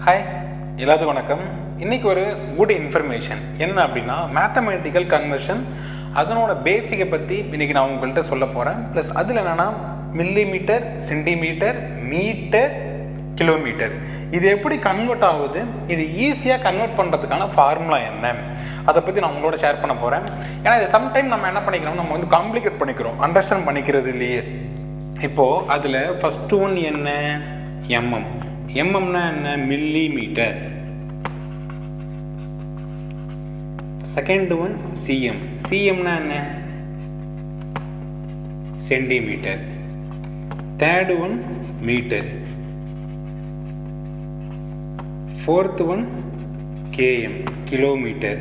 hi எல்லாத்துக்கும் வணக்கம் இன்னைக்கு ஒரு குட் இன்ஃபர்மேஷன் என்ன அப்படின்னா மேத்தமெட்டிக்கல் கன்வர்ஷன் அதனோட பேசிக்கை பற்றி இன்னைக்கு நான் உங்கள்கிட்ட சொல்ல போகிறேன் ப்ளஸ் அதில் என்னென்னா மில்லிமீட்டர் சென்டிமீட்டர் மீட்டர் கிலோமீட்டர் இது எப்படி கன்வெர்ட் ஆகுது இது ஈஸியாக கன்வெர்ட் பண்ணுறதுக்கான ஃபார்முலா என்ன அதை பற்றி நான் உங்களோட ஷேர் பண்ண போகிறேன் ஏன்னா இது சம்டைம் நம்ம என்ன பண்ணிக்கிறோம் நம்ம வந்து காம்ப்ளிகேட் பண்ணிக்கிறோம் அண்டர்ஸ்டாண்ட் பண்ணிக்கிறது இல்லையே இப்போது அதில் ஃபஸ்ட்டு ஒன் என்ன எம்எம் எம்எம்னா என்ன millimetre second one CM சிஎம்னா என்ன centimetre third one metre fourth one KM kilometre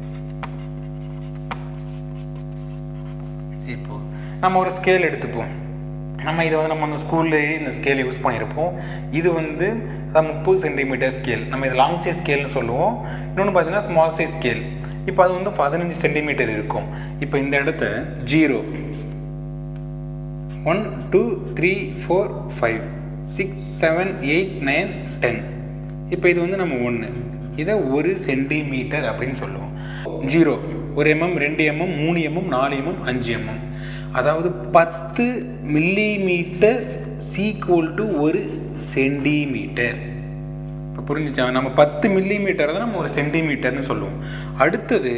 இப்போ நம்ம ஒரு ஸ்கேல் எடுத்துப்போம் நம்ம இதை வந்து நம்ம அந்த ஸ்கூல்லேயே இந்த ஸ்கேல் யூஸ் பண்ணியிருப்போம் இது வந்து அதான் முப்பது சென்டிமீட்டர் ஸ்கேல் நம்ம இது லாங் சைஸ் ஸ்கேல்னு சொல்லுவோம் இன்னொன்று பார்த்தீங்கன்னா ஸ்மால் சைஸ் ஸ்கேல் இப்போ அது வந்து பதினஞ்சு சென்டிமீட்டர் இருக்கும் இப்போ இந்த இடத்த zero one two three four five six seven eight nine ten இப்போ இது வந்து நம்ம ஒன்று இதை ஒரு சென்டிமீட்டர் அப்படின்னு சொல்லுவோம் ஜீரோ ஒரு எம்எம் ரெண்டு எம்எம் மூணு எம்எம் நாலு எம்எம் அஞ்சு எம்எம் அதாவது பத்து மில்லிமீட்டர் சீக்குவல் டு ஒரு சென்டிமீட்டர் இப்போ புரிஞ்சுச்சா நம்ம பத்து மில்லிமீட்டர் தான் நம்ம ஒரு சென்டிமீட்டர்னு சொல்லுவோம் அடுத்தது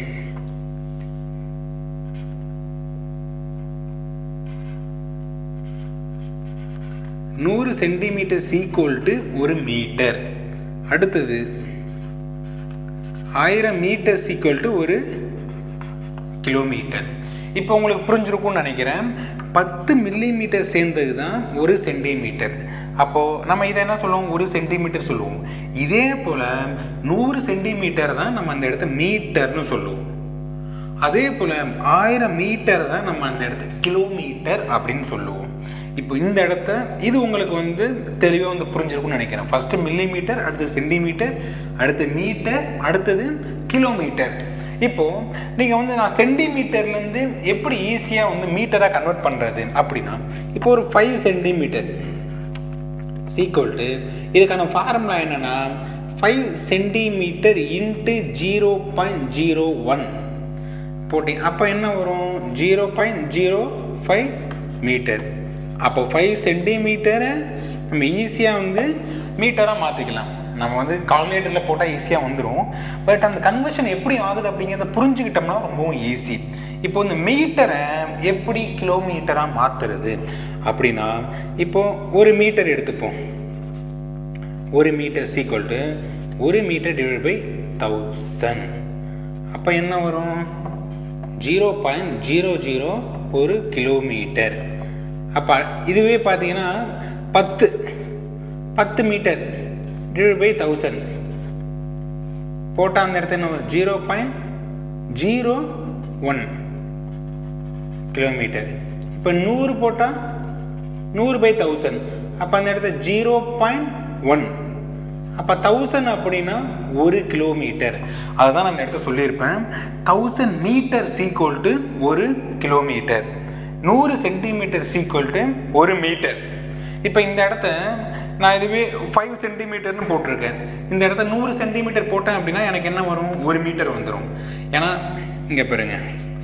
நூறு சென்டிமீட்டர் சீக்குவல் டு ஒரு மீட்டர் அடுத்தது ஆயிரம் மீட்டர் சீக்குவல் டு ஒரு கிலோமீட்டர் இப்போ உங்களுக்கு புரிஞ்சிருக்கும்னு நினைக்கிறேன் பத்து மில்லிமீட்டர் சேர்ந்தது தான் ஒரு சென்டிமீட்டர் அப்போது நம்ம இதை என்ன சொல்லுவோம் ஒரு சென்டிமீட்டர் சொல்லுவோம் இதே போல் நூறு சென்டிமீட்டர் தான் நம்ம அந்த இடத்த மீட்டர்னு சொல்லுவோம் அதே போல் ஆயிரம் மீட்டர் தான் நம்ம அந்த இடத்த கிலோமீட்டர் அப்படின்னு சொல்லுவோம் இப்போ இந்த இடத்த இது உங்களுக்கு வந்து தெளிவாக வந்து புரிஞ்சிருக்கும்னு நினைக்கிறேன் ஃபஸ்ட்டு மில்லிமீட்டர் அடுத்து சென்டிமீட்டர் அடுத்து மீட்டர் அடுத்தது கிலோமீட்டர் இப்போது நீங்கள் வந்து நான் சென்டிமீட்டர்லேருந்து எப்படி ஈஸியாக வந்து மீட்டராக கன்வெர்ட் பண்ணுறது அப்படின்னா இப்போ ஒரு ஃபைவ் சென்டிமீட்டர் சீக்வல் டு இதுக்கான ஃபார்முலா என்னென்னா five centimetre into zero point zero one போட்டிங்க அப்போ என்ன வரும் zero point zero five metre அப்போ ஃபைவ் சென்டிமீட்டரை நம்ம ஈஸியாக வந்து மீட்டராக மாற்றிக்கலாம் நம்ம வந்து கால்குலேட்டரில் போட்டால் ஈஸியாக வந்துடும் பட் அந்த கன்வர்ஷன் எப்படி ஆகுது அப்படிங்கிறத புரிஞ்சுக்கிட்டோம்னா ரொம்பவும் ஈஸி இப்போ இந்த மீட்டரை எப்படி கிலோமீட்டராக மாற்றுறது அப்படின்னா இப்போ ஒரு மீட்டர் எடுத்துப்போம் ஒரு மீட்டர் சீக்வல் டு ஒரு மீட்டர் டிவைட் பை தௌசண்ட் அப்போ என்ன வரும் ஜீரோ பாயிண்ட் ஜீரோ ஜீரோ ஒரு கிலோமீட்டர் அப்போ இதுவே பார்த்தீங்கன்னா பத்து பத்து மீட்டர் டிவைட் பை தௌசண்ட் போட்டால் அந்த இடத்துல என்ன வரும் zero point zero one kilometre இப்போ நூறு போட்டால் நூறு பை தௌசண்ட் அப்போ அந்த இடத்துல ஜீரோ பாயிண்ட் ஒன் அப்போ தௌசண்ட் அப்படின்னா ஒரு கிலோமீட்டர் அதுதான் நான் அந்த இடத்த சொல்லியிருப்பேன் தௌசண்ட் மீட்டர் சீக்வல் டு ஒரு கிலோமீட்டர் நூறு சென்டிமீட்டர் சீக்வல் டு ஒரு மீட்டர் இப்போ இந்த இடத்த நான் இதுவே ஃபைவ் சென்டிமீட்டர்னு போட்டிருக்கேன் இந்த இடத்த நூறு சென்டிமீட்டர் போட்டேன் அப்படின்னா எனக்கு என்ன வரும் ஒரு மீட்டர் வந்துடும் ஏன்னா இங்கே பாருங்க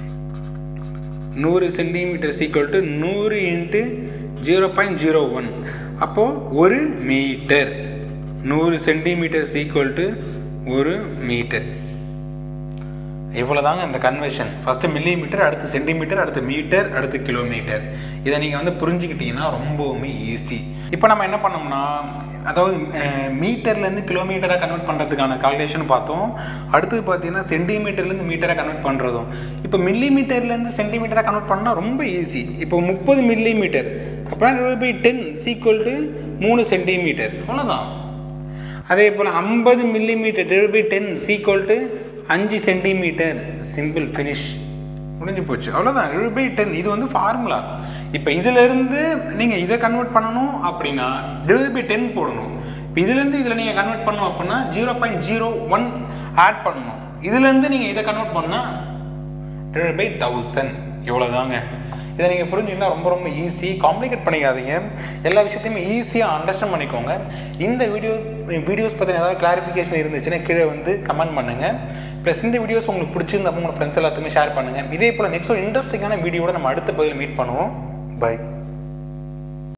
நூறு சென்டிமீட்டர் சீக்வல் டு நூறு into zero point zero one அப்போது ஒரு மீட்டர் நூறு சென்டிமீட்டர் சீக்வல் டு ஒரு மீட்டர் இவ்வளோதாங்க இந்த கன்வர்ஷன் ஃபஸ்ட்டு மில்லிமீட்டர் அடுத்து சென்டிமீட்டர் அடுத்து மீட்டர் அடுத்து கிலோமீட்டர் இதை நீங்கள் வந்து புரிஞ்சுக்கிட்டீங்கன்னா ரொம்பவுமே ஈஸி இப்போ நம்ம என்ன பண்ணோம்னா அதாவது மீட்டர்லேருந்து கிலோமீட்டராக கன்வெர்ட் பண்ணுறதுக்கான கால்குலேஷன் பார்த்தோம் அடுத்தது பார்த்தீங்கன்னா சென்டிமீட்டர்லேருந்து மீட்டராக கன்வெர்ட் பண்ணுறதும் இப்போ மில்லிமீட்டர்லேருந்து சென்டிமீட்டராக கன்வெர்ட் பண்ணால் ரொம்ப ஈஸி இப்போ முப்பது மில்லிமீட்டர் அப்படின்னா பை டென் சீக்குவல் டு மூணு சென்டிமீட்டர் அவ்வளோதான் அதே போல் ஐம்பது millimetre divide by ten equal to அஞ்சு சென்டிமீட்டர் சிம்பிள் ஃபினிஷ் முடிஞ்சு போச்சு அவ்வளோதான் டிவைட் பை டென் இது வந்து ஃபார்முலா இப்போ இதிலேருந்து நீங்கள் இதை கன்வெர்ட் பண்ணணும் அப்படின்னா டிவைட் பை டென் போடணும் இப்போ இதுலேருந்து இதில் நீங்கள் கன்வெர்ட் பண்ணணும் அப்படின்னா zero point zero one add பண்ணணும் இதுலேருந்து நீங்கள் இதை கன்வெர்ட் பண்ணால் டிவைட் பை தௌசண்ட் இவ்வளோதாங்க இதை நீங்கள் புரிஞ்சுக்கிட்டா ரொம்ப ரொம்ப ஈஸி காம்ப்ளிகேட் பண்ணிக்காதீங்க எல்லா விஷயத்தையுமே ஈஸியாக அண்டர்ஸ்டாண்ட் பண்ணிக்கோங்க இந்த வீடியோ வீடியோஸ் பற்றின ஏதாவது கிளாரிஃபிகேஷன் இருந்துச்சுன்னா கீழே வந்து கமெண்ட் பண்ணுங்கள் ப்ளஸ் இந்த வீடியோஸ் உங்களுக்கு பிடிச்சிருந்தப்போ உங்கள் ஃப்ரெண்ட்ஸ் எல்லாத்துக்குமே ஷேர் பண்ணுங்கள் இதே போல் நெக்ஸ்ட் ஒரு இன்ட்ரெஸ்டிங்கான வீடியோட நம்ம அடுத்த பதிவில் மீட் பண்ணுவோம் பை